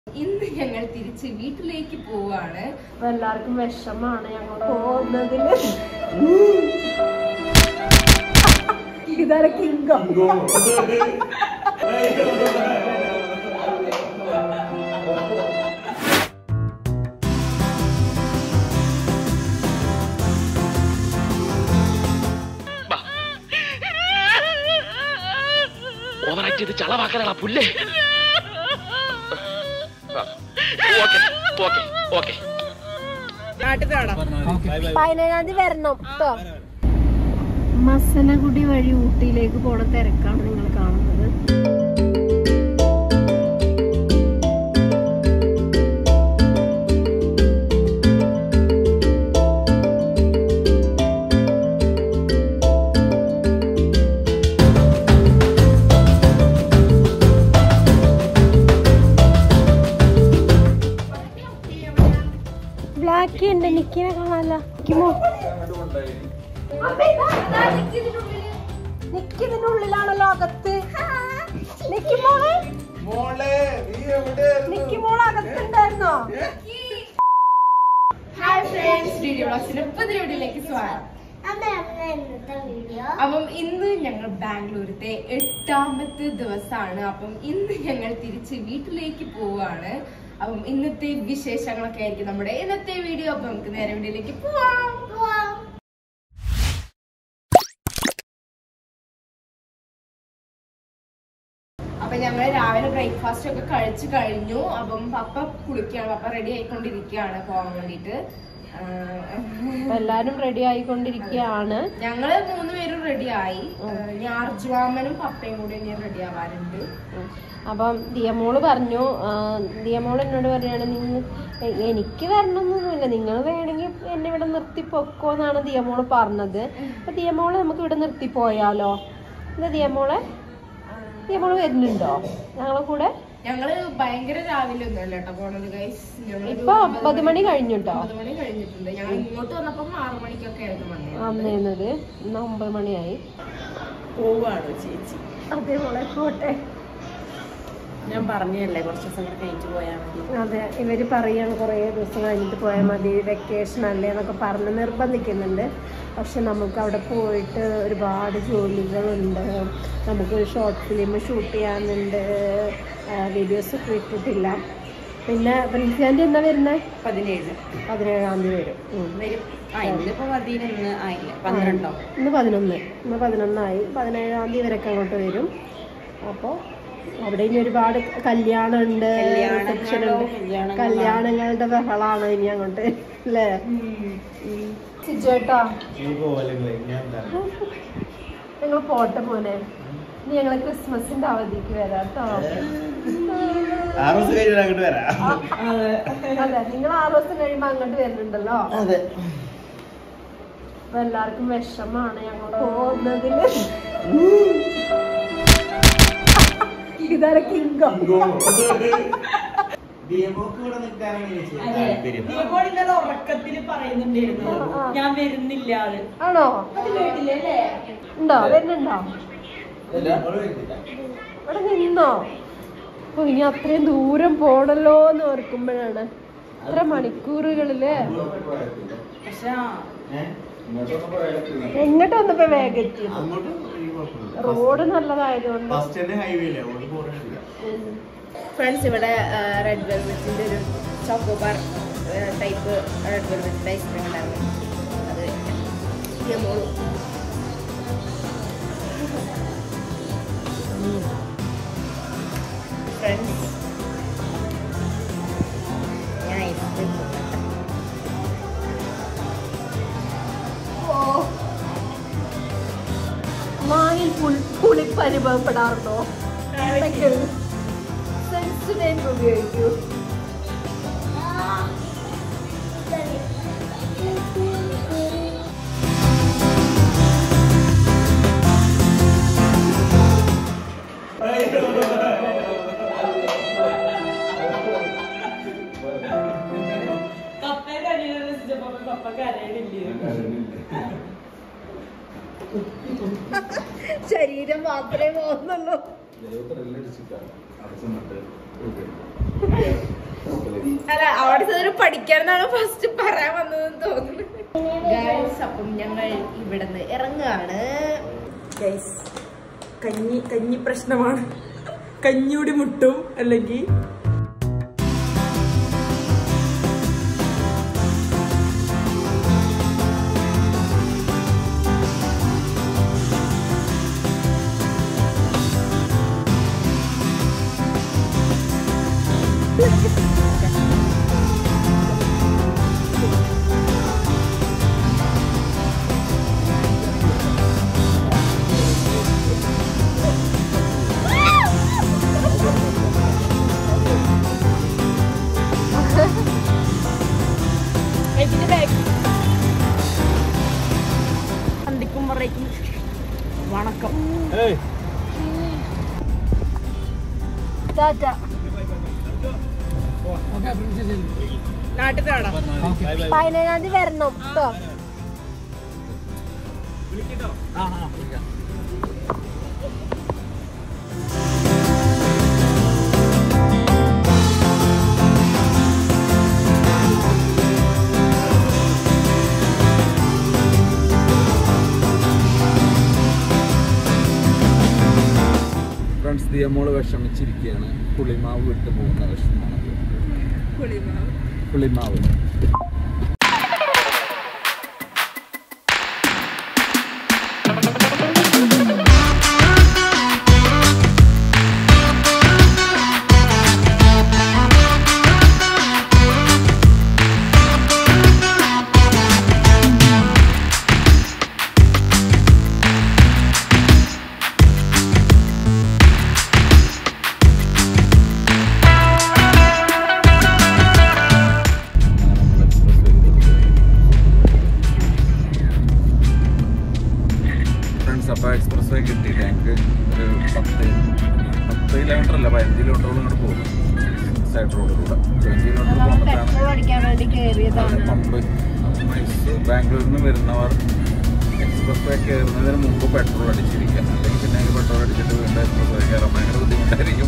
ഇന്ന് ഞങ്ങൾ തിരിച്ച് വീട്ടിലേക്ക് പോവാണ് അപ്പൊ എല്ലാവർക്കും വിഷമാണ് ഞങ്ങൾ പോകുന്നതില് ഇതാണ് കിങ്കം ഓവറാക്ട് ചെയ്ത് ചളവാക്കാനാ പുല്ലേ ഓക്കെ ഓക്കെ ഓക്കെ പതിനേഴാം തീയതി വരണം കേട്ടോ മസനഗുഡി വഴി ഊട്ടിയിലേക്ക് പോണ തിരക്കാണ് നിങ്ങൾ കാണുന്നത് ബ്ലാക്ക് ഉണ്ട് നിക്കിനെ കാണാനല്ല നിക്കുമോ നിക്കിതിന്റെ ഉള്ളിലാണല്ലോ അകത്ത് നിക്കുമോളെ നിക്കുമോളെ അകത്തുണ്ടായിരുന്നോ ഹായ് ഫ്രണ്ട്സ് വീഡിയോ ബ്ലോഗ്സിന്റെ പുതിയ വീഡിയോയിലേക്ക് സ്വാഗതം അപ്പം ഇന്ന് ഞങ്ങൾ ബാംഗ്ലൂരത്തെ എട്ടാമത്തെ ദിവസമാണ് അപ്പം ഇന്ന് ഞങ്ങൾ തിരിച്ച് വീട്ടിലേക്ക് പോവാണ് അപ്പം ഇന്നത്തെ വിശേഷങ്ങളൊക്കെ ആയിരിക്കും നമ്മുടെ ഇന്നത്തെ വീഡിയോ അപ്പൊ നമുക്ക് നേരെ വീഡിയോയിലേക്ക് പോവാം അപ്പൊ ഞങ്ങൾ രാവിലെ ബ്രേക്ക്ഫാസ്റ്റ് ഒക്കെ കഴിച്ചു കഴിഞ്ഞു അപ്പം പപ്പ കുളിക്കുകയാണ് പപ്പ റെഡി ആയിക്കൊണ്ടിരിക്കുകയാണ് പോകാൻ വേണ്ടിട്ട് അപ്പൊ എല്ലാരും റെഡി ആയിക്കൊണ്ടിരിക്കുകയാണ് ഞങ്ങള് മൂന്ന് പേരും റെഡി ആയി ഇനി അർജുവാമനും പപ്പയും കൂടി ഇനി റെഡി ആവാറുണ്ട് അപ്പം ദിയമോള് പറഞ്ഞു ആ, ദിയമോള് എന്നോട് പറയാണ് നിങ്ങൾ എനിക്ക് വരണമെന്നൊന്നുമില്ല നിങ്ങൾ വേണമെങ്കിൽ എന്നെ ഇവിടെ നിർത്തി പൊക്കോന്നാണ് ദിയമോള് പറഞ്ഞത് അപ്പൊ ദിയമോള് നമുക്ക് ഇവിടെ നിർത്തി പോയാലോ എന്താ ദിയമോളെ ദിയമോള് വരുന്നുണ്ടോ ഞങ്ങളെ കൂടെ ഞങ്ങള് ഭയങ്കര രാവിലെ ഒന്നും അല്ല കേട്ടോ പോണത് ഗൈസ് ഇപ്പൊ ഒമ്പത് മണി കഴിഞ്ഞുട്ടോ ഒമ്പത് മണി കഴിഞ്ഞിട്ടുണ്ട് ഞങ്ങൾ ഇങ്ങോട്ട് വന്നപ്പം ആറു മണിക്കൊക്കെ ആയിരുന്നു വന്നത് വന്നിരുന്നത് ഇന്ന് ഒമ്പത് മണിയായി പോവാണ് ചേച്ചി അതേപോലെ പോട്ടെ ഞാൻ പറഞ്ഞല്ലേ കുറച്ച് ദിവസം കൂടെ കഴിഞ്ഞിട്ട് പോയാൽ മതി അതെ ഇവര് പറയാണ് കുറേ ദിവസം കഴിഞ്ഞിട്ട് പോയാൽ മതി വെക്കേഷൻ അല്ലേ എന്നൊക്കെ പറഞ്ഞ് നിർബന്ധിക്കുന്നുണ്ട് പക്ഷെ നമുക്ക് അവിടെ പോയിട്ട് ഒരുപാട് ജോലികളുണ്ട് നമുക്ക് ഷോർട്ട് ഫിലിം ഷൂട്ട് ചെയ്യാനുണ്ട് വീഡിയോസ് ഒക്കെ ഇട്ടിട്ടില്ല പിന്നെ പ്രിൻസിയാൻ്റെ എന്നാ വരുന്നത് പതിനേഴ് പതിനേഴാം തീയതി വരും ഉം. വരും ആ ഇന്നിപ്പോ പതിനൊന്ന് ആയില്ല പന്ത്രണ്ടോ ഇന്ന് പതിനൊന്ന് ഇന്ന് പതിനൊന്നായി പതിനേഴാം തീയതി വരെയൊക്കെ അങ്ങോട്ട് വരും അപ്പോൾ അവിടെ ഇനി ഒരുപാട് കല്യാണമുണ്ട് റിസപ്ഷൻ ഉണ്ട് കല്യാണങ്ങളോ, കല്യാണങ്ങളുടെ ബഹളാണ് ഇനി അങ്ങോട്ട് അല്ലേ സിജുവേട്ടാ ഞങ്ങൾ പോട്ടെ മോനെ ഇനി ഞങ്ങള് ക്രിസ്മസിന്റെ അവധിക്ക് വരാം കേട്ടോ ആറ് ദിവസം കഴിഞ്ഞിട്ട് അങ്ങോട്ട് വരാം അതെ നിങ്ങൾ ആറ് ദിവസം കഴിയുമ്പോ അങ്ങോട്ട് വരുന്നുണ്ടല്ലോ അതെ അപ്പൊ എല്ലാവർക്കും വിഷമാണ് ഞങ്ങൾ പോകുന്നതില് ഇതാണ് കിങ്കം ഡിയമോക്ക് ഇവിടെ നിൽക്കാനാണ് ചേച്ചി താല്പര്യം ഉറക്കത്തിൽ പറയുന്നുണ്ടായിരുന്നു ആ. ഞാൻ വരുന്നില്ല ആള് ആണോ ഉണ്ടോ വരുന്നുണ്ടോ ഡിയമോള് വരുന്നില്ല. ഇവിടെ നിന്നോ ഓ ഇനി അത്രയും ദൂരം പോണല്ലോ എന്ന് ഓർക്കുമ്പോഴാണ് ഇത്ര മണിക്കൂറുകളില് പക്ഷെ ആ, ഏ? ഇങ്ങോട്ടൊന്നും പോയാലൊക്കെ എങ്ങോട്ട് വന്നപ്പോ വേഗത്തി അങ്ങോട്ട് ഈ കുഴപ്പമില്ല. റോഡ് നല്ലതായതുകൊണ്ട് ഫസ്റ്റ് തന്നെ ഹൈവേ ഇല്ല അതുകൊണ്ട് പോകാനില്ല ഫ്രണ്ട്സ് ഇവിടെ റെഡ് വെൽവെറ്റിന്റെ ഒരു ചോക്കോബാർ ടൈപ്പ് റെഡ് വെൽവെറ്റിന്റെ ഐസ്ക്രീം ഉണ്ടായിരുന്നു അത് യമോളു ഫ്രണ്ട്സ് ഞാൻ ഐസ്ക്രീം വായിൽ പുൾ- പുളിപ്പ് അനുഭവപ്പെടാറുണ്ടോ സെൻസിറ്റൈവ് ഉപയോഗിക്കൂ കപ്പയെ കരയുന്നത് രസിച്ചപ്പോ കപ്പ കരയണില്ലേ ശരീരം മാത്രമേ പോകുന്നുള്ളൂ ദൈവത്തെ അടിച്ചിട്ടാണ് അവിടെ ചെന്നിട്ട് അല്ല അവിടെ ചെന്നിട്ട് പഠിക്കാനാണ് ഫസ്റ്റ് പറയാൻ വന്നതെന്ന് തോന്നുന്നു ഗൈസ് അപ്പം ഞങ്ങൾ ഇവിടുന്ന് ഇറങ്ങുകയാണ് ഗൈസ് കഞ്ഞി കഞ്ഞി പ്രശ്നമാണ് കഞ്ഞൂടി മുട്ടും അല്ലെങ്കിൽ സന്ധിക്കുമ്പോഴേക്കും വണക്കം നാട്ടിൽ കാണാം പതിനേഴാം തീയതി വരണം കേട്ടോ ഫ്രണ്ട്സ് ദിയമോള് വിഷമിച്ചിരിക്കുകയാണ് പുളിമാവ് വിട്ട് പോകുന്ന വിഷമമാണ് പുളിമാവ് ഫ്രണ്ട്സ് അപ്പോൾ എക്സ്പ്രസ് വേ കിട്ടി ഞങ്ങൾക്ക് ഒരു പത്ത് പത്ത് കിലോമീറ്റർ അല്ല പതിനഞ്ച് കിലോമീറ്ററോളം ഇങ്ങോട്ട് പോകും സൈഡ് റോഡിലൂടെ ട്വൻറ്റി കിലോമീറ്റർ പോകുമ്പോഴാണ് പെട്രോൾ അടിക്കാൻ വേണ്ടി കയറിയതാണ് പമ്പ് മൈസൂർ ബാംഗ്ലൂരിൽ നിന്ന് വരുന്നവർ എക്സ്പ്രസ് വേ കയറുന്നതിന് മുമ്പ് പെട്രോൾ അടിച്ചിരിക്കുക അല്ലെങ്കിൽ പിന്നെ അതിന് പെട്രോൾ അടിച്ചിട്ട് വീണ്ടും എക്സ്പ്രസ് വേ കയറാൻ ഭയങ്കര ബുദ്ധിമുട്ടായിരിക്കും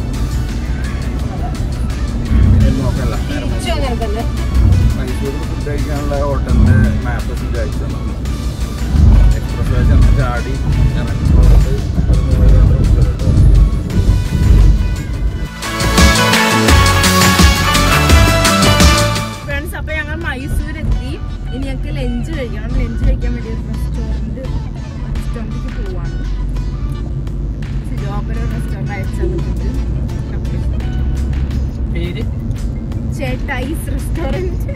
ഇനി നോക്കല്ല നേരെ തിരിച്ചും അങ്ങനെ തന്നെ മൈസൂരിൽ ഫുഡ് കഴിക്കാനുള്ള ഹോട്ടലിൻ്റെ മാപ്പ് അയച്ചു തന്നു എക്സ്പ്രസ് വേ ചെന്ന് ചാടി ഇറങ്ങിപ്പോയിട്ട് ഫ്രണ്ട്സ് അപ്പൊ ഞങ്ങൾ മൈസൂർ എത്തി ഇനി ഞങ്ങൾക്ക് ലഞ്ച് കഴിക്കണം ലഞ്ച് കഴിക്കാൻ വേണ്ടി ഒരു റെസ്റ്റോറൻറ്റ് റെസ്റ്റോറൻറ്റിലേക്ക് പോവാണ് ജോബർ റെസ്റ്റോറൻറ്റ് അയച്ചു തന്നിട്ടുണ്ട് പേര് ചേട്ടായിസ് റെസ്റ്റോറൻറ്റ്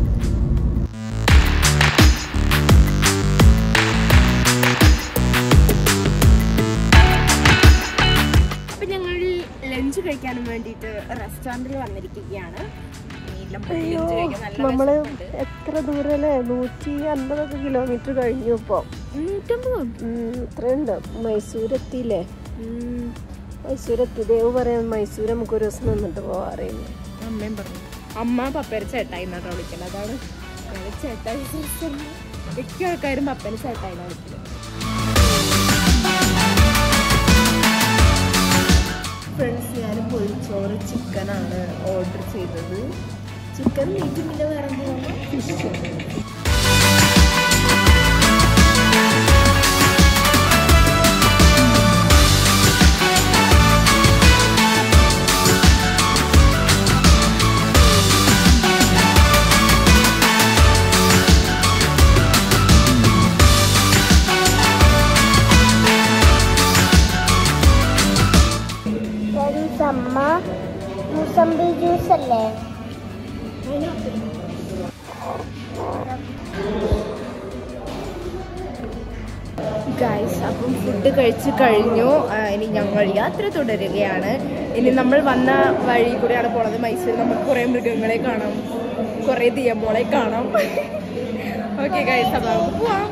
അപ്പൊ ഞങ്ങൾ ലഞ്ച് കഴിക്കാനും വേണ്ടിയിട്ട് റെസ്റ്റോറൻറ്റിൽ വന്നിരിക്കുകയാണ് ഇനി ലഞ്ച് കഴിക്കാൻ നല്ല നമ്മള് വിശപ്പുണ്ട്. എത്ര ദൂരം അല്ലേ നൂറ്റി അൻപതൊക്കെ കിലോമീറ്റർ കഴിഞ്ഞു ഇപ്പൊ നൂറ്റമ്പതോ? ഇത്രയുണ്ട് മൈസൂർ എത്തിയില്ലേ മൈസൂർ എത്തി ദേവ് പറയാൻ മൈസൂർ നമുക്ക് ഒരു ദിവസം നിന്നിട്ട് പോവാറിയുന്നു അമ്മയും പറഞ്ഞു അമ്മ പപ്പേരെ ചേട്ടായി എന്നാണ് വിളിക്കുന്നത് അതാണ് ഞങ്ങൾ ചേട്ടായി റെസ്റ്റോറൻറ്റ്. മിക്ക ആൾക്കാരും പപ്പേനെ ചേട്ടായി എന്നാണ് വിളിക്കുന്നത് ഫ്രണ്ട്സ് ഞാൻ പൊരിച്ചോറ് ചിക്കനാണ് ഓർഡർ ചെയ്തത് ചിക്കൻ മീറ്റ് പിന്നെ വേറെ എന്താണ് ഫിഷ് അമ്മ മുസംബി ജ്യൂസ് അല്ലേ ഗൈസ് അപ്പം ഫുഡ് കഴിച്ച് കഴിഞ്ഞു ആ, ഇനി ഞങ്ങൾ യാത്ര തുടരുകയാണ് ഇനി നമ്മൾ വന്ന വഴി കൂടെയാണ് പോണത് മൈസൂർ നമുക്ക് കുറേ മൃഗങ്ങളെ കാണാം കുറേ ദിയമോളെ കാണാം ഓക്കെ ഗൈസ് അപ്പം നമുക്ക് പോവാം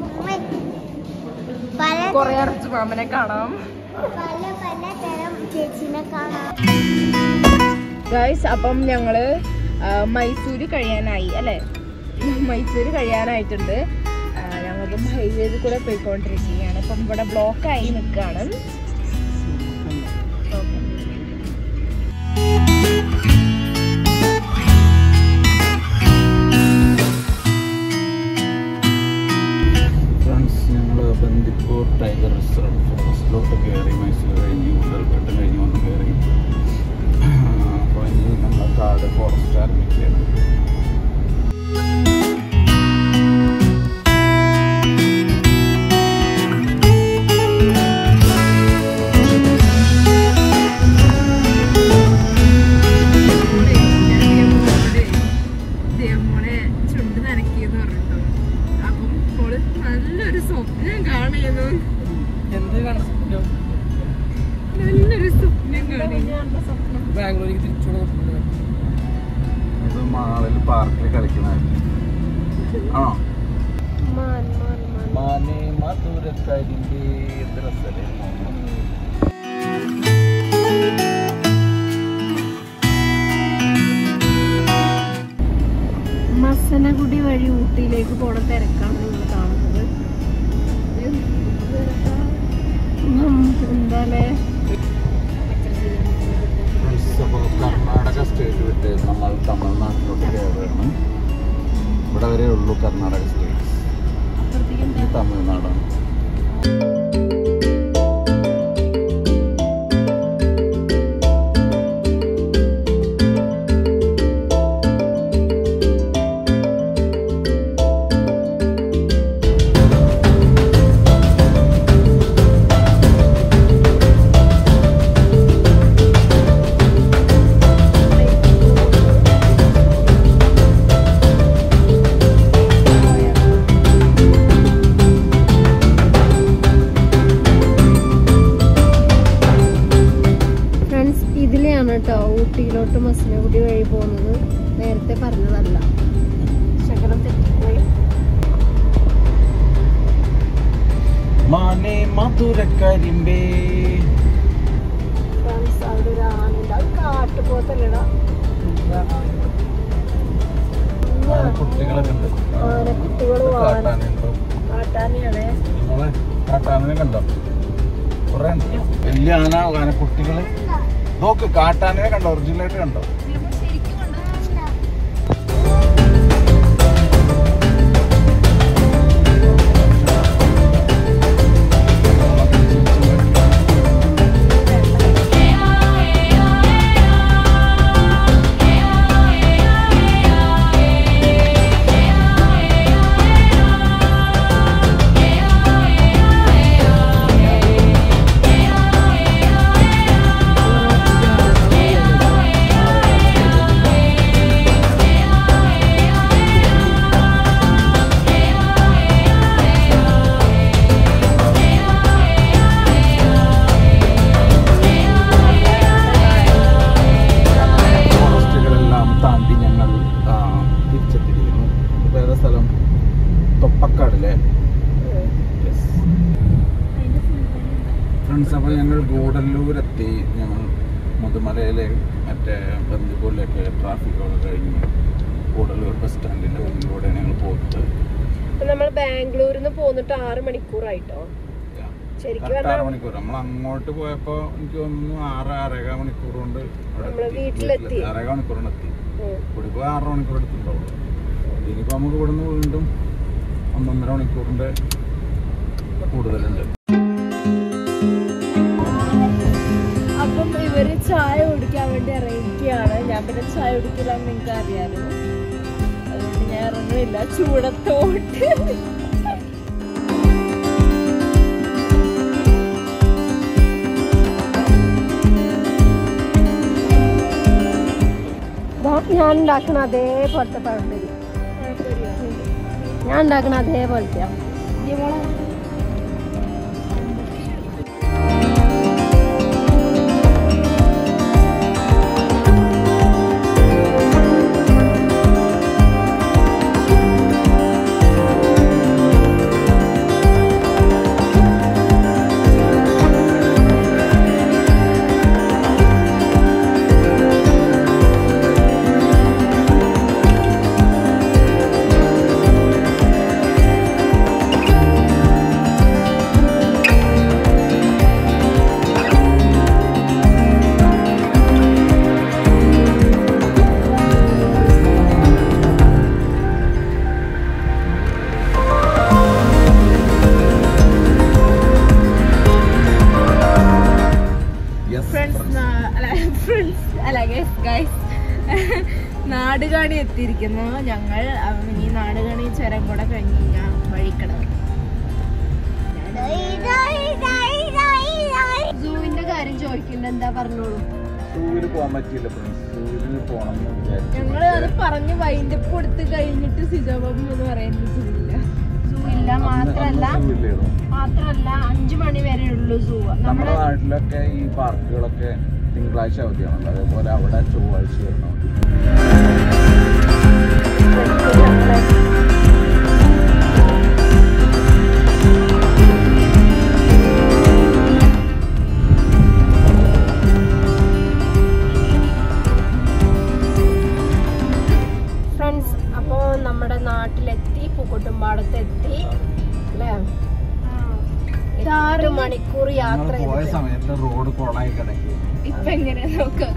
പല കുറേ അറച്ചു മാമനെ കാണാം പല പല തരം ചേച്ചിനെ കാണാം ഗൈസ് അപ്പം ഞങ്ങള് ആ, മൈസൂര് കഴിയാനായി അല്ലേ മൈസൂര് കഴിയാനായിട്ടുണ്ട് ആ, ഞങ്ങൾക്ക് ഹൈവേയിൽ കൂടെ പോയിക്കൊണ്ടിരിക്കുകയാണ് അപ്പം ഇവിടെ ബ്ലോക്കായി നിൽക്കുകയാണ് കളിക്കുന്നത് ആണോ മാൻ മാൻ മാൻ മാനെ മധുരക്കരിന്റെ എന്ത് രസല്ലേ മസനഗുഡി വഴി ഊട്ടിയിലേക്ക് പോണ തിരക്കാണ് നിങ്ങൾ കാണുന്നത് ഉം, എന്താലേ ഫ്രണ്ട്സ് അപ്പോൾ കർണാടക സ്റ്റേറ്റ് വിട്ട് നമ്മൾ തമിഴ്നാട്ടിലോട്ട് കയറുകയാണ് ഇവിടെ വരെ ഉള്ളൂ കർണാടക സ്റ്റേറ്റ്സ് ഇത് തമിഴ്നാടാണ് ഫ്രണ്ട്സ് ഇതിലെയാണ് കേട്ടോ ഊട്ടിയിലോട്ട് മസനഗുഡി വഴി പോകുന്നത് നേരത്തെ പറഞ്ഞതല്ല ശകലം തെറ്റിപ്പോയി മാനെ മധുരക്കരിമ്പേ ഫ്രണ്ട്സ് അവിടെ ഒരു ആനയുണ്ട് അത് കാട്ടുപോത്തല്ലടാ കുട്ടികളൊക്കെ ഉണ്ട് ആനക്കുട്ടികളും ആന കാട്ടാനുണ്ടോ കാട്ടാനയാണേ നമ്മളെ കാട്ടാനനെ കണ്ടോ കുറെ ഉണ്ട് വലിയ ആന ആനക്കുട്ടികള് നോക്ക് കാട്ടാനനെ കണ്ടോ ഒറിജിനലായിട്ട് കണ്ടോ ഫോറസ്റ്റുകളെല്ലാം താണ്ടി ഞങ്ങൾ ആ, തിരിച്ചെത്തിയിരിക്കുന്നു ഇത് ഏതാ സ്ഥലം തൊപ്പക്കാടല്ലേ ഫ്രണ്ട്സ് അപ്പോൾ ഞങ്ങൾ ഗൂഡല്ലൂരെത്തി ഞങ്ങൾ മുതുമലയിലെ മറ്റേ ബന്ദിപ്പൂരിലേക്ക് ട്രാഫിക്കൊക്കെ കഴിഞ്ഞ് ഗൂഡല്ലൂർ ബസ് സ്റ്റാൻഡിൻ്റെ മുന്നിലൂടെ ഞങ്ങൾ പോകുന്നത് നമ്മൾ ബാംഗ്ലൂരിൽ നിന്ന് പോന്നിട്ട് ആറ് മണിക്കൂറായിട്ടോ ശരിക്കും കറക്റ്റ് ആറ് പറഞ്ഞാൽ മണിക്കൂർ നമ്മൾ അങ്ങോട്ട് പോയപ്പോൾ എനിക്ക് തോന്നുന്നു ആറ് ആറേകാ മണിക്കൂർ കൊണ്ട് അവിടെ നമ്മള് എത്തി. വീട്ടിലെത്തി. വീട്ടിലെത്തി. ആറേകാ മണിക്കൂർ കൊണ്ട് എത്തി ഉം. ഇവിടെ പോയി ആറ് മണിക്കൂർ എടുത്തിട്ടുണ്ടാവുള്ളൂ ഇനിയിപ്പോൾ നമുക്ക് ഇവിടുന്ന് വീണ്ടും ഒന്നൊന്നര മണിക്കൂറിൻ്റെ കൂടുതലുണ്ട് അപ്പം ഇവര് ചായ കുടിക്കാൻ വേണ്ടി ഇറങ്ങിക്കുകയാണ് ഞാൻ പിന്നെ ചായ കുടിക്കില്ല എന്ന് നിങ്ങൾക്ക് അറിയാലോ അതുകൊണ്ട് ഞാൻ ഇറങ്ങുന്നില്ല ചൂടത്തോട്ട് ഞാൻ ഉണ്ടാക്കണ അതേപോലത്തെ പഴംപൊരി ഞാൻ ഉണ്ടാക്കണ അതേപോലത്തെ യെസ് ഫ്രണ്ട്സ് അല്ല ഫ്രണ്ട്സ് അല്ല ഗൈസ് ഗൈസ് നാടുകാണി എത്തിയിരിക്കുന്നു ഞങ്ങൾ അപ്പം ഇനി നാടുകാണി ചുരം കൂടെ കഴിഞ്ഞ് കഴിഞ്ഞാൽ വഴിക്കടവ് സൂവിന്റെ കാര്യം ചോദിക്കണ്ട എന്താ പറഞ്ഞോളൂ സൂവിൽ പോകാൻ പറ്റിയില്ല ഫ്രണ്ട്സ് സൂവിൽ പോകണം എന്ന് വിചാരിച്ചു ഞങ്ങൾ അത് പറഞ്ഞ് വൈൻഡപ്പ് കൊടുത്ത് കഴിഞ്ഞിട്ട് സിജോബം എന്ന് പറയുന്നത് സുഖമില്ല സൂ ഇല്ല മാത്രല്ല സൂ ഇല്ലായിരുന്നു മാത്രല്ല അഞ്ചു മണി വരെ ഉള്ളൂ സൂ നമ്മുടെ നമ്മള് നാട്ടിലൊക്കെ ഈ പാർക്കുകളൊക്കെ തിങ്കളാഴ്ച അവധിയാണല്ലോ അതേപോലെ അവിടെ ചൊവ്വാഴ്ച വരണം കവാടത്ത് എത്തി അല്ലേ എട്ട് മണിക്കൂർ യാത്ര ഞങ്ങൾ പോയ ചെയ്തിട്ട് സമയത്ത് റോഡ് കൊളായി കിടക്കി ഇപ്പൊ എങ്ങനെ നോക്കാം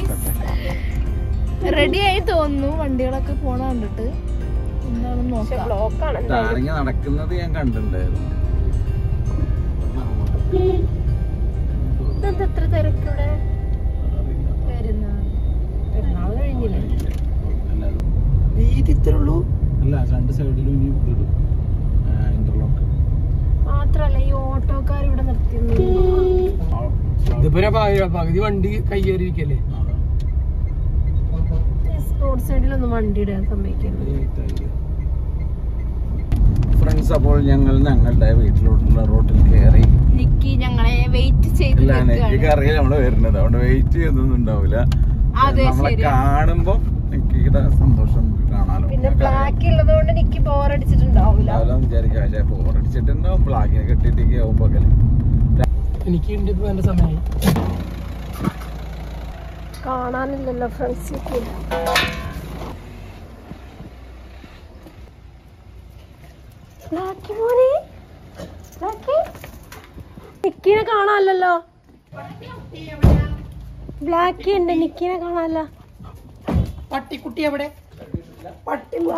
റെഡി ആയി തോന്നുന്നു വണ്ടികളൊക്കെ പോണ കണ്ടിട്ട് എന്താണെന്ന് പക്ഷെ നോക്കാം ബ്ലോക്കാണ് എന്തായാലും ടാറിങ് നടക്കുന്നത് ഞാൻ കണ്ടിട്ടുണ്ടായിരുന്നു ഇതെന്താ ഇത്ര തിരക്കിവിടെ പെരുന്നാൾ പെരുന്നാൾ കഴിഞ്ഞില്ലേ വീതി ഇത്രേ ഉള്ളൂ അല്ല രണ്ട് സൈഡിലും ഇനി ഇതിടും ഇന്റർലോക്ക് മാത്രല്ല ഈ ഓട്ടോക്കാർ ഇവിടെ നിർത്തിയൊന്നും ഇതിപ്പോ ഞാൻ പകുതി- പകുതി വണ്ടി കയ്യേറിയിരിക്കല്ലേ റോഡ് സൈഡിലൊന്നും വണ്ടി ഇടാൻ സമ്മതിക്കില്ല ഫ്രണ്ട്സ് അപ്പോൾ ഞങ്ങൾ ഞങ്ങളുടെ വീട്ടിലോട്ടുള്ള റോഡിൽ കയറി നിക്കി ഞങ്ങളെ വെയിറ്റ് ചെയ്ത് ഇല്ല നിൽക്കുകയാണ്. നെക്കിക്ക് അറിയാം നമ്മള് വരുന്നത് അതുകൊണ്ട് വെയിറ്റ് ചെയ്തൊന്നും ഉണ്ടാവില്ല അതെ, നമ്മളെ ശരിയാ. കാണുമ്പോ നെക്കിയുടെ സന്തോഷം നമുക്ക് കാണാലോ പിന്നെ ബ്ലാക്ക് ഉള്ളത് കൊണ്ട് എനിക്ക് ബോറടിച്ചിട്ടുണ്ടാവില്ല രാവിലെ വിചാരിക്കാം പക്ഷേ ബോറടിച്ചിട്ടുണ്ടാവും ബ്ലാക്കിനെ കെട്ടിട്ടേക്ക് ആവും പകല് എനിക്ക് ഉണ്ട് ഇപ്പൊ എന്റെ സമയമായി കാണാനില്ലല്ലോ ഫ്രണ്ട്സ് ബ്ലാക്കി മോനെ ബ്ലാക്കി നിക്കിനെ കാണാനല്ലോ ബ്ലാക്കി ഉണ്ട് നിക്കിനെ കാണാനല്ലോ പട്ടിക്കുട്ടി എവിടെ പട്ടി വാ.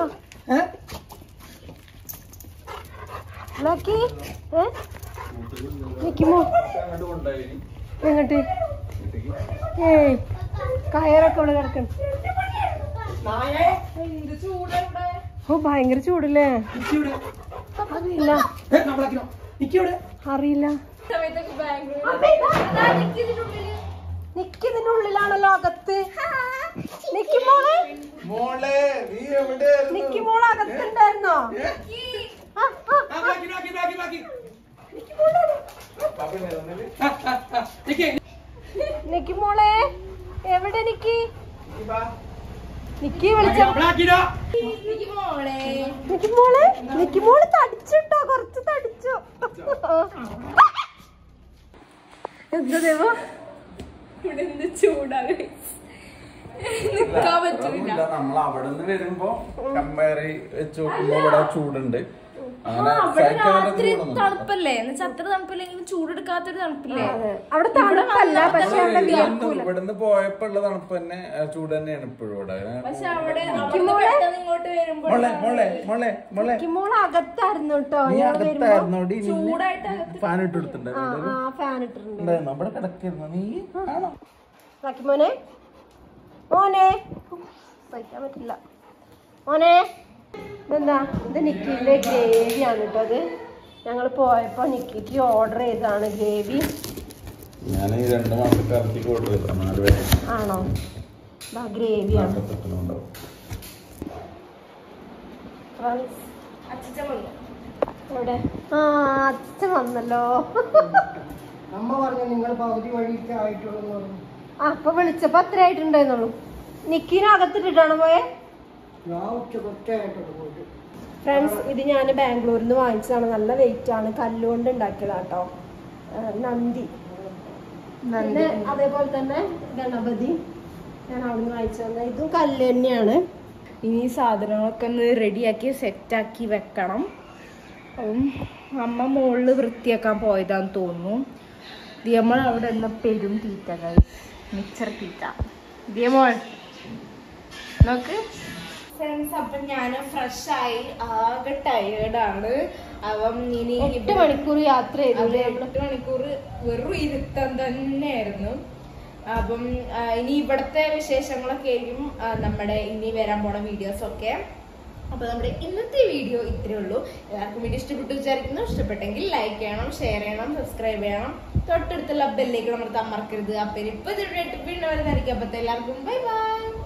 ബ്ലാക്കി ഏ നിക്കുമോ എങ്ങോട്ട് ഏയ് കയറൊക്കെ ഇവിടെ കിടക്കണം ഓ ഭയങ്കര ചൂടല്ലേ അറിയില്ല അറിയില്ല നിക്കിതിന്റെ ഉള്ളിലാണല്ലോ അകത്ത് നിക്കുമോളെ മോളെ നീ എവിടെ നിക്കുമോളെ അകത്തുണ്ടായിരുന്നോ ആ, ആ, നിക്കുമോളെ എവിടെ നിക്കി നിക്കി വിളിച്ച നിക്കുമോളെ നിക്കുമോള് തടിച്ചിട്ടോ കൊറച്ച് തടിച്ചു എന്താ ദേവോ ഇവിടെ എന്ത് ചൂടാണ് നിക്കാൻ പറ്റൂല നമ്മൾ അവിടെ നിന്ന് വരുമ്പോ കമ്പയർ വെച്ച് നോക്കുമ്പോ ഇവിടെ ചൂടുണ്ട് അങ്ങനെ അവിടെ സഹിക്കാനുള്ള രാത്രി ചൂടൊന്നും തണുപ്പല്ലേ എന്നുവെച്ചാൽ അത്ര തണുപ്പില്ലെങ്കിലും ചൂടെടുക്കാത്തൊരു തണുപ്പില്ലേ അവിടെ തണുപ്പല്ല പക്ഷെ അവിടെ ഇവിടുന്ന് ഇവിടുന്ന് പോയപ്പോ ഉള്ള തണുപ്പ് തന്നെ ആ, ചൂട് തന്നെയാണ് ഇപ്പോഴും ഇവിടെ പക്ഷെ അവിടെ അവിടുന്ന് പെട്ടെന്ന് ഇങ്ങോട്ട് വരുമ്പോൾ മോളെ മോളെ മോളെ മോളെ നിക്കുമോള് അകത്തായിരുന്നു കേട്ടോ നീ ഞാൻ വരുമ്പോ അകത്തായിരുന്നോടി ചൂടായിട്ട് ഫാൻ ആ ഇട്ടെടുത്തിട്ടുണ്ടായിരുന്നു ആ ഫാൻ ഇട്ടിട്ടുണ്ട് ഉണ്ടായിരുന്നു അവിടെ കിടക്കായിരുന്നു നീ ആണോ ബാക്കി മോനെ മോനെ സഹിക്കാൻ പറ്റില്ല മോനെ ഇതെന്താ ഇത് നിക്കിന്റെ ഗ്രേവിയാണ് കേട്ടോ അത് ഞങ്ങൾ പോയപ്പോ നിക്കിക്ക് ഓർഡർ ചെയ്തതാണ് ഗ്രേവി ഞാൻ ഈ രണ്ട് മാസത്തെ ഇറച്ചിക്ക് ഓർഡർ ചെയ്തു നാല് പേര് ആണോ ഗ്രേവിയാണ് നാൽപ്പത്തെട്ടിനുണ്ടാവും അച്ഛൻ വന്നു ഇവിടെ ആ അച്ഛൻ വന്നല്ലോ അമ്മ പറഞ്ഞു നിങ്ങൾ പകുതി വഴിക്ക് ആയിട്ടുള്ളൂ എന്ന് പറഞ്ഞു ആ അപ്പൊ വിളിച്ചപ്പോ അത്ര ആയിട്ടുണ്ടായിരുന്നുള്ളൂ നിക്കിനെ അകത്തിട്ടിട്ടാണ് പോയെ ഞാൻ ഉച്ചക്ക് ഒറ്റയായിട്ടുള്ളൂ പോയിട്ട് ഫ്രണ്ട്സ് ഇത് ഞാൻ ബാംഗ്ലൂരിൽ നിന്ന് വാങ്ങിച്ചതാണ് നല്ല വെയിറ്റ് ആണ് കല്ലുകൊണ്ട് ഉണ്ടാക്കിയതാട്ടോ നന്ദി പിന്നെ അതേപോലെ തന്നെ ഗണപതി ഞാൻ അവിടെ നിന്ന് വാങ്ങിച്ചു തന്നെ ഇതും കല്ല് തന്നെയാണ് ഇനി ഈ സാധനങ്ങളൊക്കെ ഒന്ന് റെഡിയാക്കി സെറ്റാക്കി വെക്കണം അപ്പം അമ്മ മുകളിൽ വൃത്തിയാക്കാൻ പോയതാന്ന് തോന്നുന്നു ദിയമോൾ അവിടെ എന്ന പെരും തീറ്റ മിച്ചർ തീറ്റ ദിയമോൾ നോക്ക് ഫ്രണ്ട്സ് അപ്പം ഞാൻ ഫ്രഷ് ആയി ആകെ ടയേർഡാണ് അപ്പം ഇനി എട്ട് മണിക്കൂർ യാത്ര ചെയ്തു അതെ, എട്ട് മണിക്കൂർ വെറും ഇരുത്തം തന്നെയായിരുന്നു അപ്പം ആ, ഇനി ഇവിടുത്തെ വിശേഷങ്ങളൊക്കെ ആയിരിക്കും ആ, നമ്മുടെ ഇനി വരാൻ പോണ വീഡിയോസ് ഒക്കെ അപ്പൊ നമ്മുടെ ഇന്നത്തെ വീഡിയോ ഇത്രേ ഉള്ളൂ എല്ലാവർക്കും വീഡിയോ ഇഷ്ടപ്പെട്ടു വിചാരിക്കുന്നു ഇഷ്ടപ്പെട്ടെങ്കിൽ ലൈക്ക് ചെയ്യണം ഷെയർ ചെയ്യണം സബ്സ്ക്രൈബ് ചെയ്യണം തൊട്ടടുത്തുള്ള ബെല്ലേക്ക് അമർത്താൻ മറക്കരുത് അപ്പൊ ഇപ്പൊ ഇതിവിടെ പിന്നെ വരുന്നതായിരിക്കും അപ്പത്തെ എല്ലാവർക്കും ബൈ ബൈ